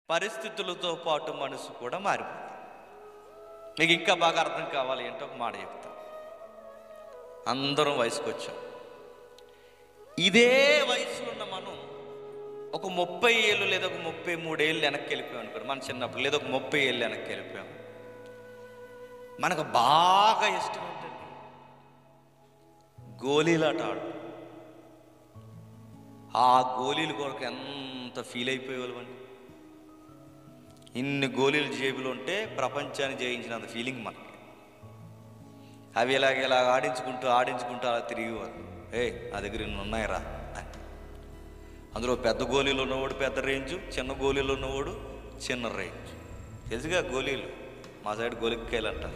పరిస్థితులతో పాటు మనసు కూడా మారిపోతుంది మీకు ఇంకా బాగా అర్థం కావాలి ఏంటో ఒక మాట చెప్తా అందరం వయసుకు వచ్చాం ఇదే వయసులో ఉన్న మనం ఒక ముప్పై ఏళ్ళు లేదా ఒక ముప్పై మూడేళ్ళు వెనక్కి వెళ్ళిపోయాం అనుకోండి మన చిన్నప్పుడు లేదా ఒక ముప్పై ఏళ్ళు వెనక్కి వెళ్ళిపోయాం మనకు బాగా ఇష్టం ఏంటండి గోళీలాట ఆడు ఆ గోళీల కొరకు ఎంత ఫీల్ అయిపోయేవాళ్ళమండి ఇన్ని గోళీలు జేబులు ఉంటే ప్రపంచాన్ని జయించినంత ఫీలింగ్ మనకి అవి ఇలాగ ఇలా ఆడించుకుంటూ ఆడించుకుంటూ అలా తిరిగేవారు ఏ నా దగ్గర ఇన్ని ఉన్నాయిరా అని అందులో పెద్ద గోళీలు ఉన్నవాడు పెద్ద రేంజు చిన్న గోళీలు ఉన్నవాడు చిన్న రేంజ్ తెలుసుగా గోళీలు మా సైడ్ గోలిక్కాయలు అంటారు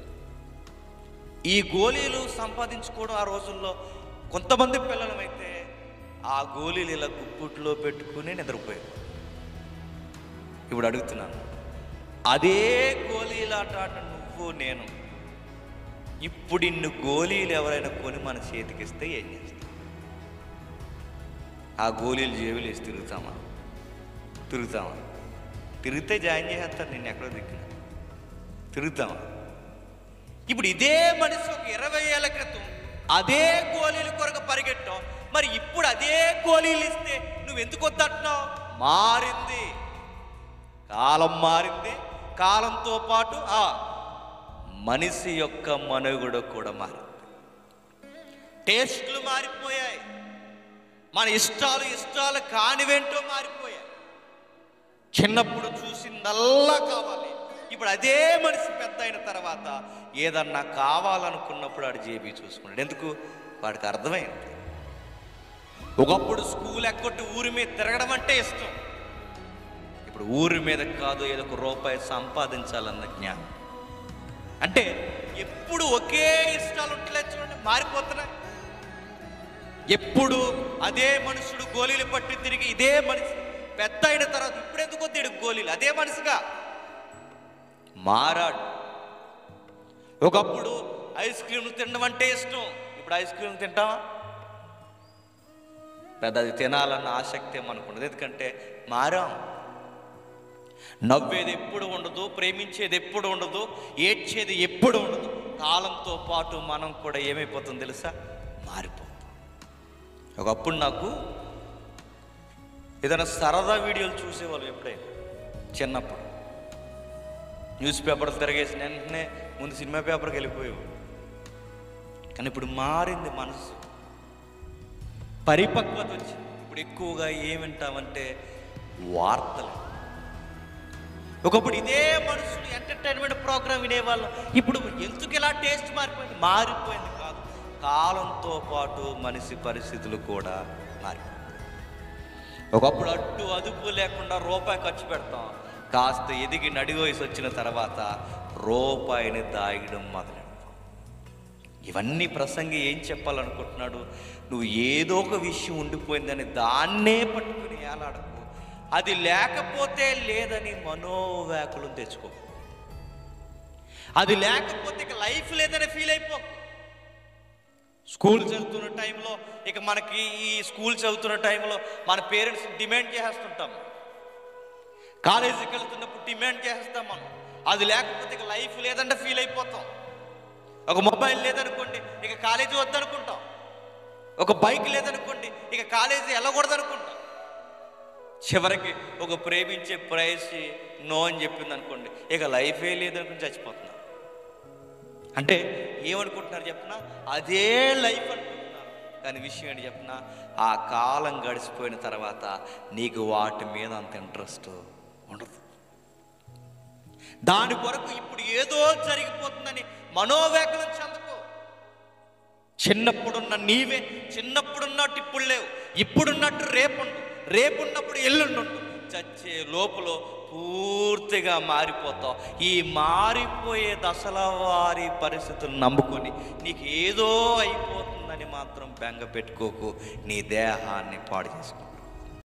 ఈ గోళీలు సంపాదించుకోవడం ఆ రోజుల్లో కొంతమంది పిల్లలమైతే ఆ గోళీలు ఇలా గుప్పుట్లో పెట్టుకుని నిద్రపోయారు ఇప్పుడు అడుగుతున్నాను అదే గోళీలాట ఆడిన నువ్వు నేను ఇప్పుడు ఇన్ని గోళీలు ఎవరైనా కొని మన చేతికిస్తే ఏం చేస్తాం ఆ గోళీలు జేబులు వేసి తిరుగుతామా తిరుగుతామా తిరిగితే జాయిన్ చేసేస్తారు నిన్ను ఎక్కడో దిక్కున తిరుగుతామా ఇప్పుడు ఇదే మనిషి ఒక ఇరవై ఏళ్ళ క్రితం అదే గోళీల కొరకు పరిగెట్టావు మరి ఇప్పుడు అదే గోళీలు ఇస్తే నువ్వు ఎందుకు వద్దంటున్నావు మారింది కాలం మారింది కాలంతో పాటు ఆ మనిషి యొక్క మనుగడ కూడా మారింది టేస్ట్లు మారిపోయాయి మన ఇష్టాలు ఇష్టాలు కానివేంటో మారిపోయాయి చిన్నప్పుడు చూసిందల్లా కావాలి ఇప్పుడు అదే మనిషి పెద్ద అయిన తర్వాత ఏదన్నా కావాలనుకున్నప్పుడు ఆడు జేబీ చూసుకున్నాడు ఎందుకు వాడికి అర్థమైంది ఒకప్పుడు స్కూల్ ఎక్కొట్టి ఊరి మీద తిరగడం అంటే ఇష్టం ఇప్పుడు ఊరి మీద కాదు ఏదో ఒక రూపాయి సంపాదించాలన్న జ్ఞానం అంటే ఎప్పుడు ఒకే ఇష్టాలు ఉంటలేదు చూడండి మారిపోతున్నాయి ఎప్పుడు అదే మనుషుడు గోళీలు పట్టి తిరిగి ఇదే మనిషి పెద్ద అయిన తర్వాత ఇప్పుడు ఎందుకు వద్దాడు గోళీలు అదే మనిషిగా మారాడు ఒకప్పుడు ఐస్ క్రీమ్ తినడం అంటే ఇష్టం ఇప్పుడు ఐస్ క్రీమ్ తింటావా పెద్ద అది తినాలన్న ఆసక్తి ఏమనుకున్నది ఎందుకంటే మారాం నవ్వేది ఎప్పుడు ఉండదు ప్రేమించేది ఎప్పుడు ఉండదు ఏడ్చేది ఎప్పుడు ఉండదు కాలంతో పాటు మనం కూడా ఏమైపోతుంది తెలుసా మారిపోతాం ఒకప్పుడు నాకు ఏదైనా సరదా వీడియోలు చూసేవాళ్ళు ఎప్పుడైనా చిన్నప్పుడు న్యూస్ పేపర్ తిరగేసిన వెంటనే ముందు సినిమా పేపర్కి వెళ్ళిపోయేవాడు కానీ ఇప్పుడు మారింది మనసు పరిపక్వత వచ్చింది ఇప్పుడు ఎక్కువగా ఏం వింటామంటే వార్తలు ఒకప్పుడు ఇదే మనుషులు ఎంటర్టైన్మెంట్ ప్రోగ్రామ్ వినేవాళ్ళం ఇప్పుడు ఎందుకు ఇలా టేస్ట్ మారిపోయింది మారిపోయింది కాదు కాలంతో పాటు మనిషి పరిస్థితులు కూడా మారిపోయింది ఒకప్పుడు అడ్డు అదుపు లేకుండా రూపాయి ఖర్చు పెడతాం కాస్త ఎదిగి నడి వయసు వచ్చిన తర్వాత రూపాయిని దాయడం మొదలెడతాం ఇవన్నీ ప్రసంగి ఏం చెప్పాలనుకుంటున్నాడు నువ్వు ఏదో ఒక విషయం ఉండిపోయిందని దాన్నే పట్టుకుని ఏలాడకు అది లేకపోతే లేదని మనోవ్యాకులం తెచ్చుకో అది లేకపోతే ఇక లైఫ్ లేదని ఫీల్ అయిపో స్కూల్ చదువుతున్న టైంలో ఇక మనకి ఈ స్కూల్ చదువుతున్న టైంలో మన పేరెంట్స్ డిమాండ్ చేసేస్తుంటాం కాలేజీకి వెళ్తున్నప్పుడు డిమాండ్ చేసేస్తాం మనం అది లేకపోతే ఇక లైఫ్ లేదంటే ఫీల్ అయిపోతాం ఒక మొబైల్ లేదనుకోండి ఇక కాలేజీ వద్దనుకుంటాం ఒక బైక్ లేదనుకోండి ఇక కాలేజీ వెళ్ళకూడదనుకుంటాం చివరికి ఒక ప్రేమించే ప్రేయసి నో అని చెప్పింది అనుకోండి ఇక లైఫే లేదనుకుని చచ్చిపోతున్నారు అంటే ఏమనుకుంటున్నారు చెప్పిన అదే లైఫ్ అనుకుంటున్నారు కానీ విషయం ఏంటి చెప్పిన ఆ కాలం గడిచిపోయిన తర్వాత నీకు వాటి మీద అంత ఇంట్రెస్ట్ ఉండదు దాని కొరకు ఇప్పుడు ఏదో జరిగిపోతుందని మనోవేకలం చెందకు చిన్నప్పుడున్న నీవే చిన్నప్పుడున్నట్టు ఇప్పుడు లేవు ఇప్పుడున్నట్టు రేపుండు రేపున్నప్పుడు ఎల్లుండు చచ్చే లోపల పూర్తిగా మారిపోతావు ఈ మారిపోయే దశల వారి పరిస్థితులు నమ్ముకొని నీకు ఏదో అయిపోతుందని మాత్రం బెంగ పెట్టుకోకు నీ దేహాన్ని పాడు చేసుకో